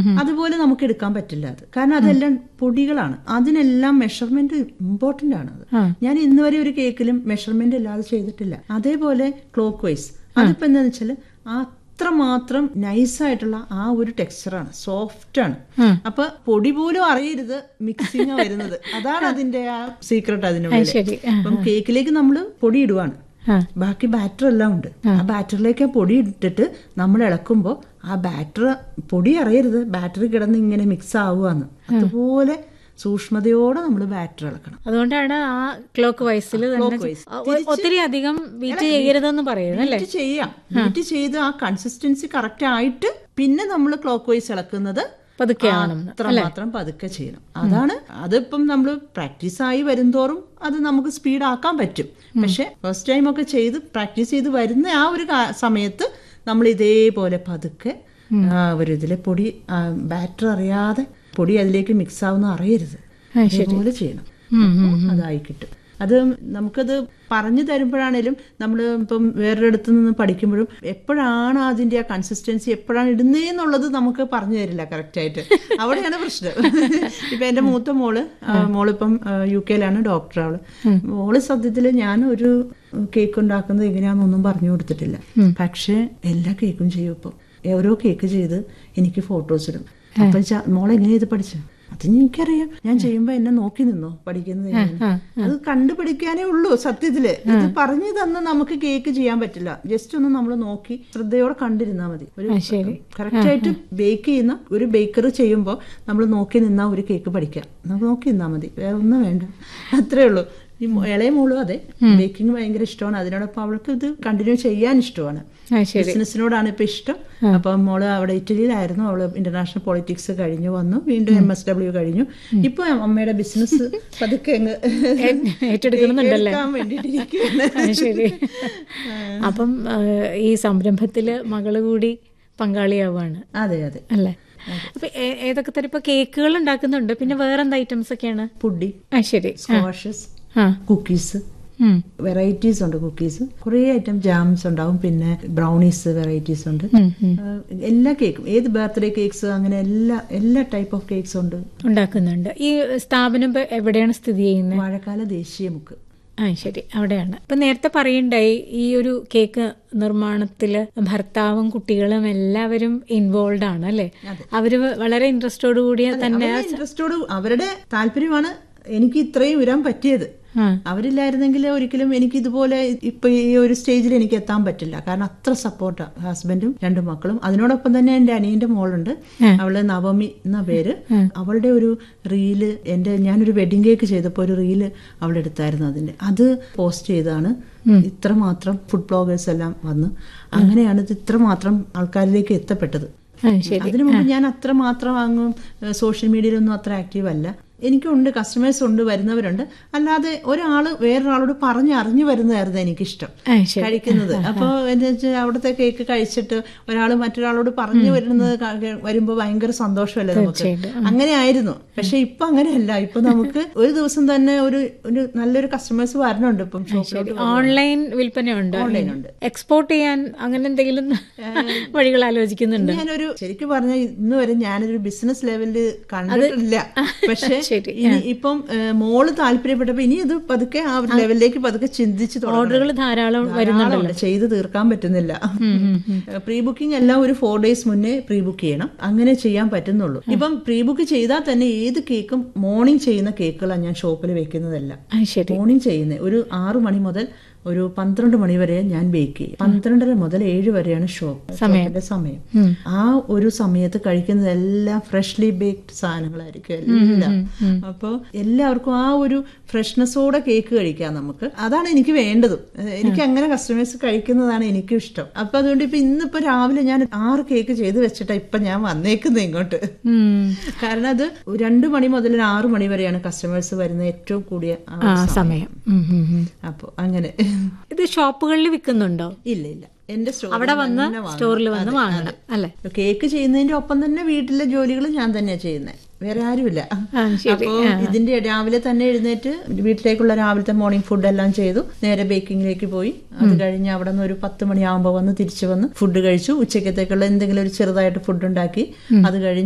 അതുപോലെ നമുക്ക് എടുക്കാൻ പറ്റില്ല അത് കാരണം അതെല്ലാം പൊടികളാണ് അതിനെല്ലാം മെഷർമെന്റ് ഇമ്പോർട്ടന്റ് ആണ് അത് ഞാൻ ഇന്ന് വരെ ഒരു കേക്കിലും മെഷർമെന്റ് ഇല്ലാതെ ചെയ്തിട്ടില്ല അതേപോലെ ക്ലോക്ക് വൈസ് അതിപ്പോ എന്താന്ന് വെച്ചാല് അത്രമാത്രം നൈസായിട്ടുള്ള ആ ഒരു ടെക്സ്ചറാണ് സോഫ്റ്റ് ആണ് അപ്പൊ പൊടി പോലും അറിയരുത് മിക്സിങ് വരുന്നത് അതാണ് അതിന്റെ ആ സീക്രട്ട് അതിനുള്ളിൽ ശരി അപ്പം കേക്കിലേക്ക് നമ്മൾ പൊടി ഇടുവാണ് ബാക്കി ബാറ്റർ എല്ലാം ഉണ്ട് ആ ബാറ്ററിലേക്ക് ആ പൊടി ഇട്ടിട്ട് നമ്മൾ ഇളക്കുമ്പോൾ ആ ബാറ്റർ പൊടി അറിയരുത് ബാറ്ററി കിടന്ന് ഇങ്ങനെ മിക്സ് ആവുകയെന്ന് അതുപോലെ സൂക്ഷ്മതയോടെ നമ്മൾ ബാറ്റർ ഇളക്കണം അതുകൊണ്ടാണ് ആ ക്ലോക്ക് വൈസിൽ തന്നെ wise. ഒ- ഒത്തിരി അധികം ബീറ്റ് ചെയ്യരുതെന്ന് പറയുന്നത് അല്ലേ ബീറ്റ് ചെയ്യാം ബീറ്റ് ചെയ്ത് ആ കൺസിസ്റ്റൻസി കറക്റ്റ് ആയിട്ട് പിന്നെ നമ്മൾ ക്ലോക്ക് വൈസ് ഇളക്കുന്നത് പതുക്കെയാണ് അത്രമാത്രം പതുക്കെ ചെയ്യണം അതാണ് അതിപ്പം നമ്മൾ പ്രാക്ടീസ് ആയി വരുംതോറും അത് നമുക്ക് സ്പീഡ് ആക്കാൻ പറ്റും പക്ഷെ ഫസ്റ്റ് ടൈം ഒക്കെ ചെയ്ത് പ്രാക്ടീസ് ചെയ്ത് വരുന്ന ആ ഒരു കാ- സമയത്ത് നമ്മൾ ഇതേപോലെ പതുക്കെ ആ ഒരു ഇതിലെ പൊടി ബാറ്റർ അറിയാതെ പൊടി അതിലേക്ക് മിക്സ് ആവുന്ന അറിയരുത് അതേപോലെ ചെയ്യണം അപ്പോൾ അതായി കിട്ടും അത് നമുക്കത് പറഞ്ഞു തരുമ്പോഴാണേലും നമ്മൾ ഇപ്പം വേറൊരിടത്തു നിന്ന് പഠിക്കുമ്പോഴും എപ്പോഴാണ് അതിന്റെ ആ കൺസിസ്റ്റൻസി എപ്പോഴാണ് ഇടുന്നേന്നുള്ളത് നമുക്ക് പറഞ്ഞു തരില്ല കറക്റ്റ് ആയിട്ട് അവിടെയാണ് പ്രശ്നം ഇപ്പൊ എന്റെ മൂത്ത മോള് ആ, മോളിപ്പം യു കെയിലാണ് ഡോക്ടർ അവള് മോള് സത്യത്തിൽ ഞാൻ ഒരു കേക്ക് ഉണ്ടാക്കുന്നത് എങ്ങനെയാണെന്നൊന്നും പറഞ്ഞു കൊടുത്തിട്ടില്ല പക്ഷെ എല്ലാ കേക്കും ചെയ്യും ഇപ്പം ഓരോ കേക്ക് ചെയ്ത് എനിക്ക് ഫോട്ടോസ് ഇടും അപ്പൊ മോളെ എങ്ങനെയാ ഇത് പഠിച്ചത് അത് എനിക്കറിയാം ഞാൻ ചെയ്യുമ്പോ എന്നെ നോക്കി നിന്നോ പഠിക്കുന്നത് എങ്ങനെയാ. അത് കണ്ടുപിടിക്കാനേ ഉള്ളൂ സത്യത്തില് ഇത് പറഞ്ഞു തന്ന നമുക്ക് കേക്ക് ചെയ്യാൻ പറ്റില്ല ജസ്റ്റ് ഒന്ന് നമ്മൾ നോക്കി ശ്രദ്ധയോടെ കണ്ടിരുന്നാ മതി ഒരു കറക്റ്റ് ആയിട്ട് ബേക്ക് ചെയ്യുന്ന ഒരു ബേക്കർ ചെയ്യുമ്പോൾ നമ്മൾ നോക്കി നിന്നാ ഒരു കേക്ക് പഠിക്കാം നമുക്ക് നോക്കി നിന്നാ മതി വേറെ ഒന്നും വേണ്ട അത്രേ ഉള്ളൂ ഈ മോ- ഇളയ മോളും അതെ ബേക്കിംഗ് ഭയങ്കര ഇഷ്ടമാണ് അതിനോടൊപ്പം അവൾക്ക് ഇത് കണ്ടിന്യൂ ചെയ്യാൻ ഇഷ്ടമാണ് ആ ശരി ബിസിനസ്സിനോടാണ് ഇപ്പൊ ഇഷ്ടം അപ്പം മോള് അവിടെ ഇറ്റലിയിലായിരുന്നു അവള് ഇന്റർനാഷണൽ പൊളിറ്റിക്സ് കഴിഞ്ഞു വന്നു വീണ്ടും എം എസ് ഡബ്ല്യു കഴിഞ്ഞു ഇപ്പൊ അമ്മയുടെ ബിസിനസ് പതുക്കെ അങ്ങ് ഏറ്റെടുക്കുന്നുണ്ടല്ലേ കേൾക്കാൻ വേണ്ടിയിട്ടിരിക്കുകയാണ് ആ, ശരി അപ്പം ആ, ഈ സംരംഭത്തില് മകള് കൂടി പങ്കാളിയാവാണ് അതെ അതെ അല്ലേ അപ്പൊ ഏ- ഏതൊക്കെ തരം ഇപ്പൊ കേക്കുകൾ ഉണ്ടാക്കുന്നുണ്ട് പിന്നെ വേറെന്ത് ഐറ്റംസ് ഒക്കെയാണ് പുഡി ആ ശരി സ്ക്വാഷസ് ആ കുക്കീസ് ഉം. വെറൈറ്റീസ് ഉണ്ട് കുക്കീസ് കുറേ ഐറ്റം ജാംസ് ഉണ്ടാവും പിന്നെ ബ്രൗണീസ് വെറൈറ്റീസ് ഉണ്ട് ഉം, ഉം. ആ, എല്ലാ കേക്കും ഏത് ബർത്ത്ഡേ കേക്ക്സ് അങ്ങനെ എല്ലാ എല്ലാ ടൈപ്പ് ഓഫ് കേക്ക്സ് ഉണ്ട് ഉണ്ടാക്കുന്നുണ്ട് ഈ സ്ഥാപനം ഇപ്പൊ എവിടെയാണ് സ്ഥിതി ചെയ്യുന്നത് വാഴക്കാല ദേശീയ മുക്ക് ആ ശരി അവിടെയാണ് ഇപ്പൊ നേരത്തെ പറയണ്ടായി ഈ ഒരു കേക്ക് നിർമ്മാണത്തില് ഭർത്താവും കുട്ടികളും എല്ലാവരും ഇൻവോൾവ് ആണ് അല്ലെ അവര് വളരെ ഇൻട്രസ്റ്റോട് കൂടിയ തന്നെ ഇൻട്രസ്റ്റോട് അവരുടെ താല്പര്യമാണ് എനിക്ക് ഇത്രയും വരാൻ പറ്റിയത് ആ. അവരില്ലായിരുന്നെങ്കിൽ ഒരിക്കലും എനിക്ക് ഇതുപോലെ ഇപ്പൊ ഈ ഒരു സ്റ്റേജിൽ എനിക്ക് എത്താൻ പറ്റില്ല കാരണം അത്ര സപ്പോർട്ടാണ് ഹസ്ബൻഡും രണ്ട് മക്കളും അതിനോടൊപ്പം തന്നെ എന്റെ അനിയന്റെ മോളുണ്ട് അവള് നവമി എന്ന പേര് അവളുടെ ഒരു റീല് എന്റെ ഞാനൊരു വെഡിങ് കേക്ക് ചെയ്തപ്പോൾ ഒരു റീല് അവളുടെ എടുത്തായിരുന്നു അതിന്റെ അത് പോസ്റ്റ് ചെയ്താണ് ഇത്രമാത്രം ഫുഡ് ബ്ലോഗേഴ്സ് എല്ലാം വന്ന് അങ്ങനെയാണ് ഇത് ഇത്രമാത്രം ആൾക്കാരിലേക്ക് എത്തപ്പെട്ടത് ആ, ശരി അതിനു മുമ്പ് ഞാൻ അത്ര മാത്രം അങ്ങ് സോഷ്യൽ മീഡിയയിലൊന്നും അത്ര ആക്റ്റീവ് അല്ല എനിക്കുണ്ട് കസ്റ്റമേഴ്സ് ഉണ്ട് വരുന്നവരുണ്ട് അല്ലാതെ ഒരാള് വേറൊരാളോട് പറഞ്ഞ് അറിഞ്ഞു വരുന്നതായിരുന്നു എനിക്കിഷ്ടം ആ, ശരി കഴിക്കുന്നത് അപ്പോൾ എന്താ വെച്ചാൽ അവിടുത്തെ കേക്ക് കഴിച്ചിട്ട് ഒരാൾ മറ്റൊരാളോട് പറഞ്ഞു വരുന്നത് ക- വരുമ്പോ ഭയങ്കര സന്തോഷമല്ലേ നമുക്ക് തീർച്ചയായിട്ടും. അങ്ങനെ ആയിരുന്നു പക്ഷെ ഇപ്പൊ അങ്ങനെയല്ല ഇപ്പൊ നമുക്ക് ഒരു ദിവസം തന്നെ ഒരു ഒരു നല്ലൊരു കസ്റ്റമേഴ്സ് വരണുണ്ട് ഇപ്പം ഷോപ്പിലോട്ട് ഓൺലൈൻ വിൽപ്പനയുണ്ട് ഓൺലൈൻ ഉണ്ട് എക്സ്പോർട്ട് ചെയ്യാൻ അങ്ങനെ എന്തെങ്കിലും വഴികൾ ആലോചിക്കുന്നുണ്ട് ഞാനൊരു ശരിക്കും പറഞ്ഞ ഇന്ന് വരെ ഞാനൊരു ബിസിനസ് ലെവലില് കണ്ടിട്ടില്ല പക്ഷെ ശരി. ഇനി ഇപ്പം ഏഹ്, മോള് താല്പര്യപ്പെട്ടപ്പോ ഇനി ഇത് പതുക്കെ ആ ഒരു ലെവലിലേക്ക് പതുക്കെ ചിന്തിച്ച് തുടങ്ങണം. ഓർഡറുകൾ ധാരാളം ധാരാളമുണ്ട്. ചെയ്ത് തീർക്കാൻ പറ്റുന്നില്ല പ്രീ ബുക്കിംഗ് എല്ലാം ഒരു ഫോർ ഡേയ്സ് മുന്നേ പ്രീ ബുക്ക് ചെയ്യണം അങ്ങനെ ചെയ്യാൻ പറ്റുന്നുള്ളൂ ഇപ്പം പ്രീ ബുക്ക് ചെയ്താൽ തന്നെ ഏത് കേക്കും മോർണിംഗ് ചെയ്യുന്ന കേക്കുകളാണ് ഞാൻ ഷോപ്പിൽ വെക്കുന്നതല്ല ആ ശരി മോർണിംഗ് ചെയ്യുന്നത് ഒരു ആറു മണി മുതൽ ഒരു പന്ത്രണ്ട് മണി വരെ ഞാൻ ബേക്ക് ചെയ്യും പന്ത്രണ്ടര മുതൽ ഏഴ് വരെയാണ് ഷോപ്പ് ഷോപ്പിന്റെ സമയം ആ ഒരു സമയത്ത് കഴിക്കുന്നതെല്ലാം ഫ്രഷ്ലി ബേക്ഡ് സാധനങ്ങളായിരിക്കും എല്ലാം അപ്പോൾ എല്ലാവർക്കും ആ ഒരു ഫ്രഷ്നെസ്സോടെ കേക്ക് കഴിക്കാം നമുക്ക് അതാണ് എനിക്ക് വേണ്ടതും ഏഹ് എനിക്ക് അങ്ങനെ കസ്റ്റമേഴ്സ് കഴിക്കുന്നതാണ് എനിക്കും ഇഷ്ടം അപ്പൊ അതുകൊണ്ട് ഇപ്പൊ ഇന്നിപ്പോ രാവിലെ ഞാൻ ആറ് കേക്ക് ചെയ്ത് വെച്ചിട്ടാ ഇപ്പൊ ഞാൻ വന്നേക്കുന്നത് ഇങ്ങോട്ട് ഉം. കാരണം അത് രണ്ടു മണി മുതൽ ആറു മണി വരെയാണ് കസ്റ്റമേഴ്സ് വരുന്ന ഏറ്റവും കൂടിയ ആ ആ സമയം ഉം, ഉം, ഉം. അപ്പൊ അങ്ങനെ ഇത് ഷോപ്പുകളിൽ വിൽക്കുന്നുണ്ടോ ഇല്ല ഇല്ല എന്റെ സ്റ്റോറിൽ അവിടെ വന്ന് തന്നെ വാങ്ങണം. സ്റ്റോറിൽ വന്ന് അതെ, വാങ്ങണം അല്ലെ അതെ. കേക്ക് ചെയ്യുന്നതിന്റെ ഒപ്പം തന്നെ വീട്ടിലെ ജോലികൾ ഞാൻ തന്നെയാ ചെയ്യുന്നത് വേറെ ആരുമില്ല ആ, ശരി. അപ്പോ ഇതിന്റെ രാവിലെ തന്നെ എഴുന്നേറ്റ് വീട്ടിലേക്കുള്ള രാവിലത്തെ മോർണിംഗ് ഫുഡ് എല്ലാം ചെയ്തു നേരെ ബേക്കിങ്ങിലേക്ക് പോയി അത് കഴിഞ്ഞ് അവിടെ നിന്ന് ഒരു പത്ത് മണിയാകുമ്പോൾ വന്ന് തിരിച്ചു വന്ന് ഫുഡ് കഴിച്ചു ഉച്ചക്കത്തേക്കുള്ള എന്തെങ്കിലും ഒരു ചെറുതായിട്ട് ഫുഡ് ഉണ്ടാക്കി അത് കഴിഞ്ഞ്